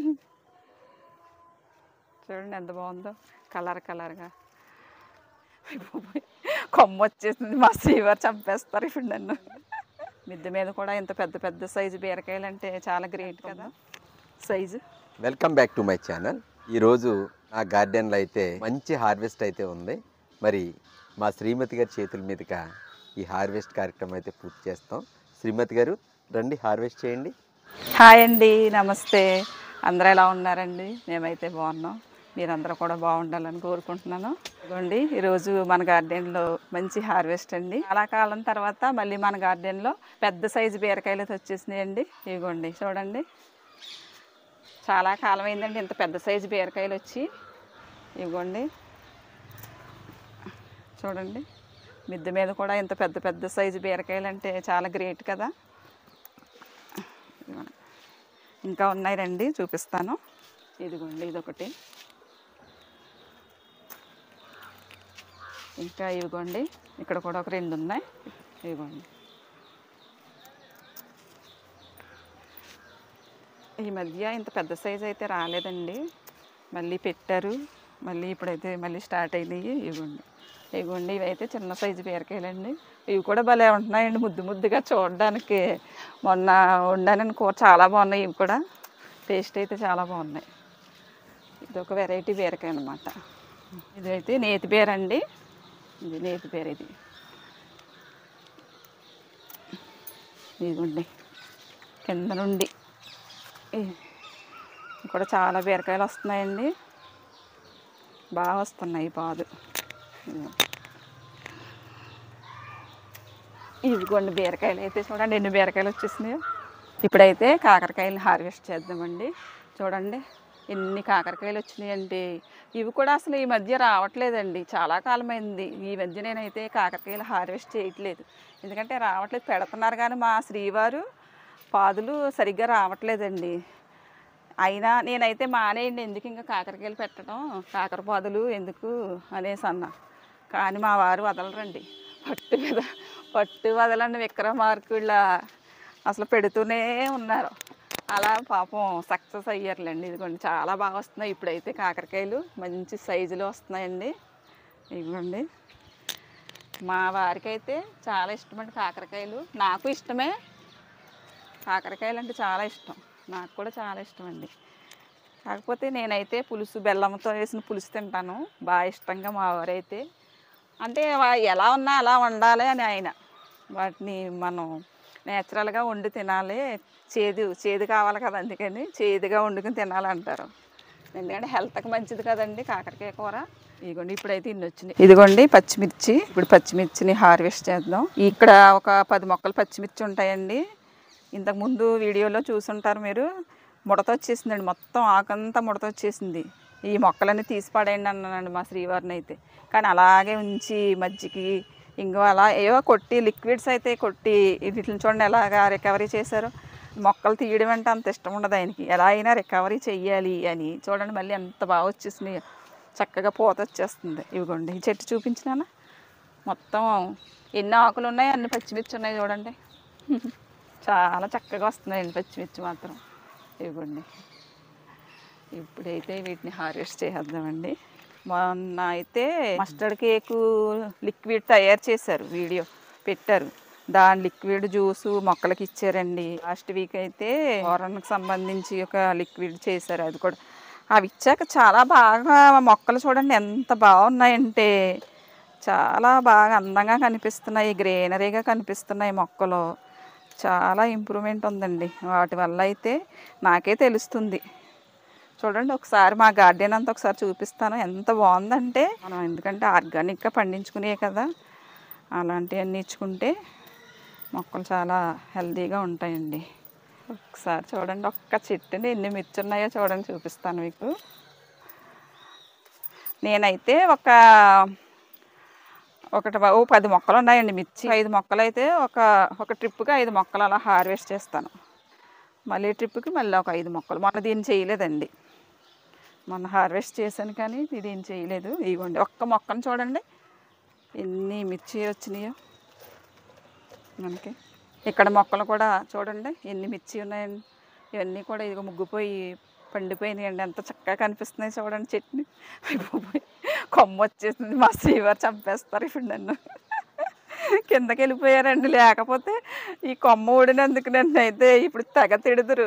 చూడండి ఎంత బాగుందో కలర్ కలర్గా అయిపోయి కొమ్మ వచ్చేసింది మా శ్రీవారు చంపేస్తారు ఇప్పుడు నన్ను మిద్దె మీద కూడా ఇంత పెద్ద పెద్ద సైజు బీరకాయలు అంటే చాలా గ్రేట్ కదా size welcome back to my channel ఈరోజు నా గార్డెన్లో అయితే మంచి హార్వెస్ట్ అయితే ఉంది మరి మా శ్రీమతి గారి చేతుల మీదుగా ఈ హార్వెస్ట్ కార్యక్రమం అయితే పూర్తి చేస్తాం శ్రీమతి గారు రండి హార్వెస్ట్ చేయండి హాయ్ అండి నమస్తే అందరూ ఎలా ఉన్నారండి మేమైతే బాగున్నాం మీరందరూ కూడా బాగుండాలని కోరుకుంటున్నాను ఇదిగోండి ఈరోజు మన గార్డెన్లో మంచి హార్వెస్ట్ అండి చాలా కాలం తర్వాత మళ్ళీ మన గార్డెన్లో పెద్ద సైజు బీరకాయలు అయితే వచ్చేసినాయండి ఇదిగోండి చూడండి చాలా కాలం అయిందండి ఇంత పెద్ద సైజు బీరకాయలు వచ్చి ఇదిగోండి చూడండి మిద్దె మీద కూడా ఇంత పెద్ద పెద్ద సైజు బీరకాయలు అంటే చాలా గ్రేట్ కదా ఇదిగోండి. ఇంకా ఉన్నాయి రండి చూపిస్తాను ఇదిగోండి ఇదొకటి ఇంకా ఇదిగోండి ఇక్కడ కూడా ఒక రెండు ఉన్నాయి ఇదిగోండి ఈ మధ్య ఇంత పెద్ద సైజు అయితే రాలేదండి మళ్ళీ పెట్టారు మళ్ళీ ఇప్పుడైతే మళ్ళీ స్టార్ట్ అయినాయి ఇవ్వండి ఇవ్వండి ఇవైతే చిన్న సైజు బీరకాయలండి ఇవి కూడా భలే ఉంటున్నాయండి ముద్దు ముద్దుగా చూడడానికి మొన్న వండానని కూర చాలా బాగున్నాయి ఇవి కూడా టేస్ట్ అయితే చాలా బాగున్నాయి ఇది ఒక వెరైటీ బీరకాయ అనమాట ఇదైతే నేతి బీర అండి ఇది నేతి బీర ఇది ఇదిగోండి కింద నుండి ఇ- కూడా చాలా బీరకాయలు వస్తున్నాయండి బాగా వస్తున్నాయి ఈ పాదు ఇదిగో. ఇదిగోండి బీరకాయలు అయితే చూడండి ఎన్ని బీరకాయలు వచ్చేసినాయో ఇప్పుడైతే కాకరకాయలు హార్వెస్ట్ చేద్దామండి చూడండి ఎన్ని కాకరకాయలు వచ్చినాయండి ఇవి కూడా అసలు ఈ మధ్య రావట్లేదండి చాలా కాలమైంది ఈ మధ్య నేనైతే కాకరకాయలు హార్వెస్ట్ చేయట్లేదు ఎందుకంటే రావట్లేదు పెడుతున్నారు కానీ మా శ్రీవారు పాదులు సరిగ్గా రావట్లేదండి అయినా నేనైతే మానేయండి ఎందుకు ఇంకా కాకరకాయలు పెట్టడం కాకర పాదులు ఎందుకు అనేసి అన్న కానీ మా వారు వదలరండి పట్టు మీద పట్టు వదలండి విక్రమార్కుళ్ళ అసలు పెడుతూనే ఉన్నారు అలా పాపం సక్సెస్ అయ్యారులేండి ఇదిగోండి చాలా బాగా వస్తున్నాయి ఇప్పుడైతే కాకరకాయలు మంచి సైజులో వస్తున్నాయండి ఇదిగోండి మా వారికి అయితే చాలా ఇష్టమండి కాకరకాయలు నాకు ఇష్టమే కాకరకాయలు అంటే చాలా ఇష్టం నాకు కూడా చాలా ఇష్టం అండి కాకపోతే నేనైతే పులుసు బెల్లంతో వేసిన పులుసు తింటాను బాగా ఇష్టంగా మా వారైతే అంటే వా- ఎలా ఉన్నా అలా వండాలి అని ఆయన వాటిని మనం నేచురల్గా వండి తినాలి చేదు చేదు కావాలి కదా అందుకని చేదుగా వండుకుని తినాలంటారు ఎందుకంటే హెల్త్కి మంచిది కదండి కాకరకాయ కూర ఇదిగోండి ఇప్పుడైతే ఇన్ని వచ్చినాయి ఇదిగోండి పచ్చిమిర్చి ఇప్పుడు పచ్చిమిర్చిని హార్వెస్ట్ చేద్దాం ఇక్కడ ఒక పది మొక్కలు పచ్చిమిర్చి ఉంటాయండి ఇంతకు ముందు వీడియోలో చూసుంటారు మీరు ముడత వచ్చేసిందండి మొత్తం ఆకంతా ముడత వచ్చేసింది ఈ మొక్కలన్నీ తీసి పడేయండి అన్నానండి మా శ్రీవారిని అయితే కానీ అలాగే ఉంచి మజ్జికి ఇంకో అలా ఏవో కొట్టి లిక్విడ్స్ అయితే కొట్టి వీటిని చూడండి ఎలాగా రికవరీ చేశారు మొక్కలు తీయడం అంటే అంత ఇష్టం ఉండదు ఆయనకి ఎలా అయినా రికవరీ చెయ్యాలి అని చూడండి మళ్ళీ ఎంత బాగా వచ్చేసినాయి చక్కగా పూత వచ్చేస్తుంది ఇవిగోండి ఈ చెట్టు చూపించినానా మొత్తం ఎన్ని ఆకులు ఉన్నాయి అన్ని పచ్చిమిర్చి ఉన్నాయి చూడండి చాలా చక్కగా వస్తున్నాయండి పచ్చిమిర్చి మాత్రం ఇవ్వండి ఇప్పుడైతే వీటిని హార్వెస్ట్ చేసేద్దామండి మొన్న అయితే మస్టర్డ్ కేకు లిక్విడ్ తయారు చేశారు వీడియో పెట్టారు దాని లిక్విడ్ జ్యూసు మొక్కలకి ఇచ్చారండి లాస్ట్ వీక్ అయితే ఓరన్కి సంబంధించి ఒక లిక్విడ్ చేశారు అది కూడా అవి ఇచ్చాక చాలా బాగా మొక్కలు చూడండి ఎంత బాగున్నాయంటే చాలా బాగా అందంగా కనిపిస్తున్నాయి గ్రీనరీగా కనిపిస్తున్నాయి మొక్కలు చాలా ఇంప్రూవ్మెంట్ ఉందండి వాటి వల్ల అయితే నాకే తెలుస్తుంది చూడండి ఒకసారి మా గార్డెన్ అంతా ఒకసారి చూపిస్తాను ఎంత బాగుందంటే మనం ఎందుకంటే ఆర్గానిక్గా పండించుకునే కదా అలాంటివన్నీ ఇచ్చుకుంటే మొక్కలు చాలా హెల్తీగా ఉంటాయండి ఒకసారి చూడండి ఒక్క చెట్టుని ఎన్ని మిర్చి ఉన్నాయో చూడండి చూపిస్తాను మీకు నేనైతే ఒక ఒకటి ఓ పది మొక్కలు ఉన్నాయండి మిర్చి ఐదు మొక్కలు అయితే ఒక ఒక ట్రిప్కి ఐదు మొక్కలు అలా హార్వెస్ట్ చేస్తాను మళ్ళీ ట్రిప్కి మళ్ళీ ఒక ఐదు మొక్కలు మొన్న దీన్ని చేయలేదండి మొన్న హార్వెస్ట్ చేశాను కానీ దీన్ని చేయలేదు ఇవ్వండి ఒక్క మొక్కను చూడండి ఎన్ని మిర్చి వచ్చినాయో మనకి ఇక్కడ మొక్కలు కూడా చూడండి ఎన్ని మిర్చి ఉన్నాయండి ఇవన్నీ కూడా ఇదిగో ముగ్గుపోయి పండిపోయినాయండి ఎంత చక్కగా కనిపిస్తున్నాయి చూడండి చట్నీ అయిపోయి కొమ్మ వచ్చేసింది మా శ్రీవారు చంపేస్తారు ఇప్పుడు నన్ను కిందకి వెళ్ళిపోయారండి లేకపోతే ఈ కొమ్మ ఊడినందుకు నన్ను అయితే ఇప్పుడు తెగ తిడుదురు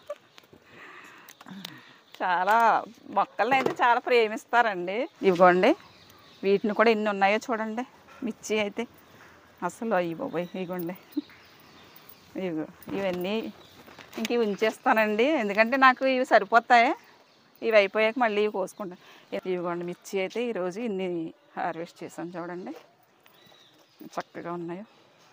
చాలా మొక్కల్ని అయితే చాలా ప్రేమిస్తారండి ఇవిగోండి వీటిని కూడా ఎన్ని ఉన్నాయో చూడండి మిర్చి అయితే అసలు అయ్యి బాబాయ్ ఇగోండి ఇవిగో ఇవన్నీ ఇంక ఇవి ఉంచేస్తానండి ఎందుకంటే నాకు ఇవి సరిపోతాయి ఇవి అయిపోయాక మళ్ళీ ఇవి కోసుకుంటాను ఇవిగోండి మిర్చి అయితే ఈరోజు ఇన్ని హార్వెస్ట్ చేశాను చూడండి చక్కగా ఉన్నాయో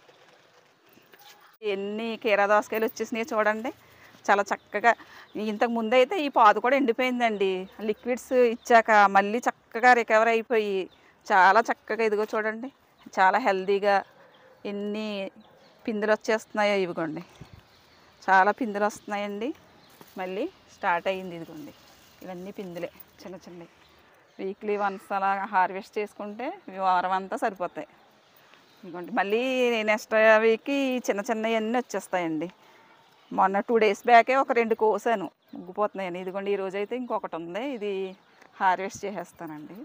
ఎన్ని కీరా దోసకాయలు వచ్చేసినాయి చూడండి చాలా చక్కగా ఇంతకు ముందు అయితే ఈ పాదు కూడా ఎండిపోయిందండి లిక్విడ్స్ ఇచ్చాక మళ్ళీ చక్కగా రికవర్ అయిపోయి చాలా చక్కగా ఇదిగో చూడండి చాలా హెల్తీగా ఎన్ని పిందులు వచ్చేస్తున్నాయో ఇవిగోండి చాలా పిందులు వస్తున్నాయండి మళ్ళీ స్టార్ట్ అయ్యింది ఇదిగోండి ఇవన్నీ పిందులే చిన్న చిన్నవి వీక్లీ వన్స్ అలా హార్వెస్ట్ చేసుకుంటే ఇవి వారం అంతా సరిపోతాయి ఇదిగోండి మళ్ళీ నెక్స్ట్ వీక్కి చిన్న చిన్నవి అన్నీ వచ్చేస్తాయండి మొన్న టూ డేస్ బ్యాకే ఒక రెండు కోసాను ముగ్గిపోతున్నాయని ఇదిగోండి ఈ రోజు అయితే ఇంకొకటి ఉంది ఇది హార్వెస్ట్ చేసేస్తానండి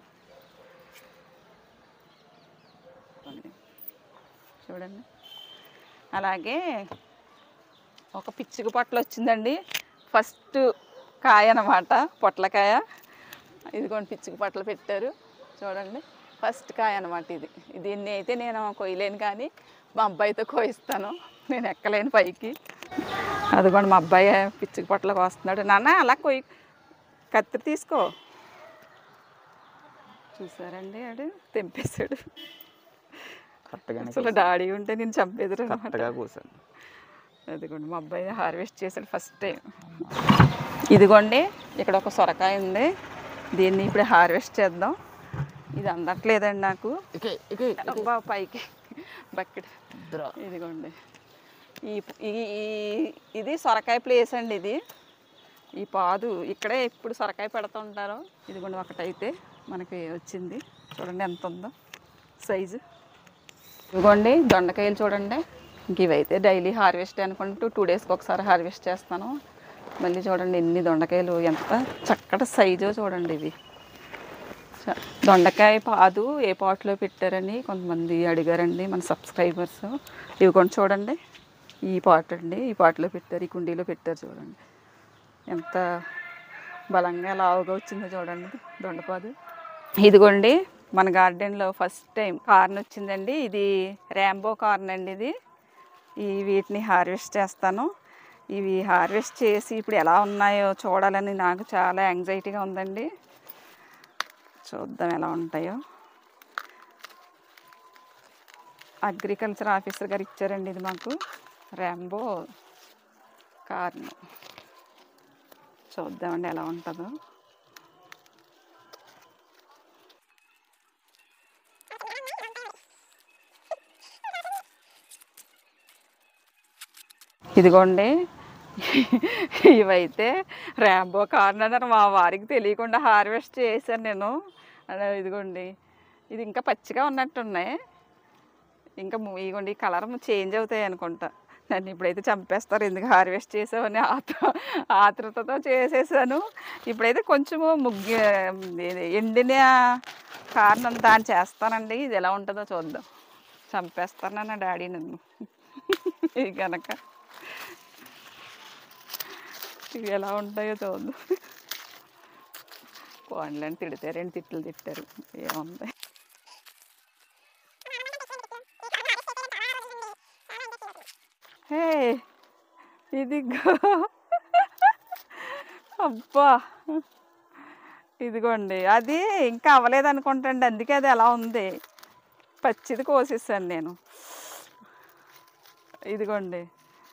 ఇదిగోండి. చూడండి అలాగే ఒక పిచ్చుక పొట్ల వచ్చిందండి ఫస్ట్ కాయ అన్నమాట పొట్లకాయ ఇదిగోండి పిచ్చుక పొట్ల పెట్టారు చూడండి ఫస్ట్ కాయ అనమాట ఇది దీన్ని అయితే నేను కొయ్యలేను కానీ మా అబ్బాయితో కోయిస్తాను నేను ఎక్కలేను పైకి అదిగోండి మా అబ్బాయి పిచ్చుక పొట్లకు వస్తున్నాడు నాన్న అలా కొయ్యి కత్తి తీసుకో చూసారండి ఆడు తెంపేశాడు కరెక్ట్గానే అసలు డాడీ ఉంటే నేను చంపేదురు అనమాట కరెక్ట్గా కూర్చోండి అదిగోండి మా అబ్బాయి హార్వెస్ట్ చేశాడు ఫస్ట్ టైం ఇదిగోండి ఇక్కడ ఒక సొరకాయ ఉంది దీన్ని ఇప్పుడు హార్వెస్ట్ చేద్దాం ఇది అందట్లేదండి నాకు ఇకే ఇకే అబ్బా పైకి బకెట్ ఇద్దరు ఇదిగోండి ఈ ఈ- ఈ- ఇది సొరకాయ ప్లేస్ అండి ఇది ఈ పాదు ఇక్కడే ఇప్పుడు సొరకాయ పెడుతూ ఉంటారు ఇదిగోండి ఒకటైతే మనకి వచ్చింది చూడండి ఎంత ఉందో సైజు ఇదిగోండి దొండకాయలు చూడండి ఇంక ఇవైతే డైలీ హార్వెస్ట్ అనుకుంటూ టూ డేస్కి ఒకసారి హార్వెస్ట్ చేస్తాను మళ్ళీ చూడండి ఎన్ని దొండకాయలు ఎంత చక్కటి సైజు చూడండి ఇవి చ- దొండకాయ పాదు ఏ పాట్లో పెట్టారని కొంతమంది అడిగారండి మన సబ్స్క్రైబర్స్ ఇవి కూడా చూడండి ఈ పాట్ అండి ఈ పాట్లో పెట్టారు ఈ కుండీలో పెట్టారు చూడండి ఎంత బలంగా లావుగా వచ్చిందో చూడండి దొండపాదు ఇదిగోండి మన గార్డెన్లో ఫస్ట్ టైం కార్న్ వచ్చిందండి ఇది ర్యాంబో కార్న్ అండి ఇది ఈ వీటిని హార్వెస్ట్ చేస్తాను ఇవి హార్వెస్ట్ చేసి ఇప్పుడు ఎలా ఉన్నాయో చూడాలని నాకు చాలా యాంగ్జైటీగా ఉందండి చూద్దాం ఎలా ఉంటాయో అగ్రికల్చర్ ఆఫీసర్ గారు ఇచ్చారండి ఇది మాకు ర్యాంబో కార్న్ చూద్దామండి ఎలా ఉంటుందో ఇదిగోండి ఇవైతే ర్యాంబో కార్న్ అని మా వారికి తెలియకుండా హార్వెస్ట్ చేశాను నేను అలా ఇదిగోండి ఇది ఇంకా పచ్చిగా ఉన్నట్టున్నాయి ఇంకా ము- ఇదిగోండి ఈ కలర్ చేంజ్ అవుతాయి అనుకుంటా నన్ను ఇప్పుడైతే చంపేస్తారు ఎందుకు హార్వెస్ట్ చేసావని ఆత్ర ఆతృతతో చేసేసాను ఇప్పుడైతే కొంచెము ముగ్గు ఇది ఎండిన కారణం దాన్ని చేస్తానండి ఇది ఎలా ఉంటుందో చూద్దాం చంపేస్తాను నా డాడీ నన్ను ఇది కనుక ఇవి ఎలా ఉంటాయో చూద్దాం పోన్లని తిడతారండి తిట్లు తిట్టారు ఏముంది హే ఇదిగో అబ్బా ఇదిగోండి అది ఇంకా అవ్వలేదు అనుకుంటండి అందుకే అది అలా ఉంది పచ్చిది కోసేసాను నేను ఇదిగోండి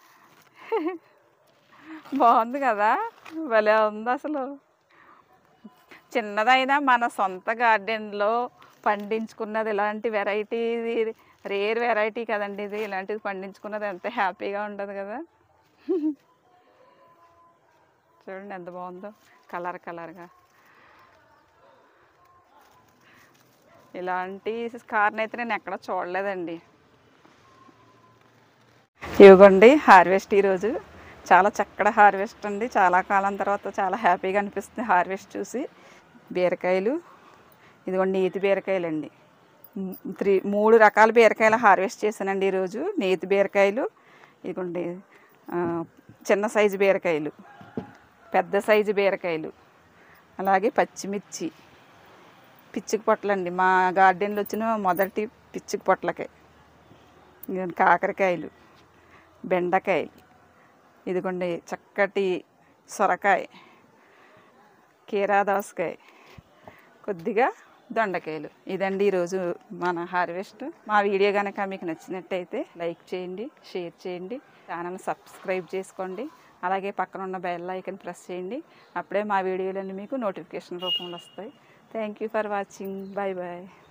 బాగుంది కదా భలే ఉంది అసలు చిన్నదైనా మన సొంత గార్డెన్లో పండించుకున్నది ఇలాంటి వెరైటీ రేర్ వెరైటీ కదండి ఇది ఇలాంటిది పండించుకున్నది ఎంత హ్యాపీగా ఉంటుంది కదా చూడండి ఎంత బాగుందో కలర్ కలర్గా ఇలాంటి కార్న్ అయితే నేను ఎక్కడ చూడలేదండి ఇవ్వండి హార్వెస్ట్ ఈరోజు చాలా చక్కటి హార్వెస్ట్ అండి చాలా కాలం తర్వాత చాలా హ్యాపీగా అనిపిస్తుంది హార్వెస్ట్ చూసి బీరకాయలు ఇదిగోండి నేతి బీరకాయలు అండి త్రీ మూడు రకాల బీరకాయలు హార్వెస్ట్ చేశానండి ఈరోజు నేతి బీరకాయలు ఇదిగోండి ఆ, చిన్న సైజు బీరకాయలు పెద్ద సైజు బీరకాయలు అలాగే పచ్చిమిర్చి పిచ్చిక పొట్లండి మా గార్డెన్లో వచ్చిన మొదటి పిచ్చిక పొట్లకే ఇదిగోండి కాకరకాయలు బెండకాయలు ఇదిగోండి చక్కటి సొరకాయ కీరా దోసకాయ కొద్దిగా దొండకాయలు ఇదండి ఈరోజు మన హార్వెస్ట్ మా వీడియో కనుక మీకు నచ్చినట్టయితే లైక్ చేయండి షేర్ చేయండి ఛానల్ సబ్స్క్రైబ్ చేసుకోండి అలాగే పక్కన ఉన్న బెల్ ఐకన్ ప్రెస్ చేయండి అప్పుడే మా వీడియోలన్నీ మీకు నోటిఫికేషన్ రూపంలో వస్తాయి thank you for watching bye bye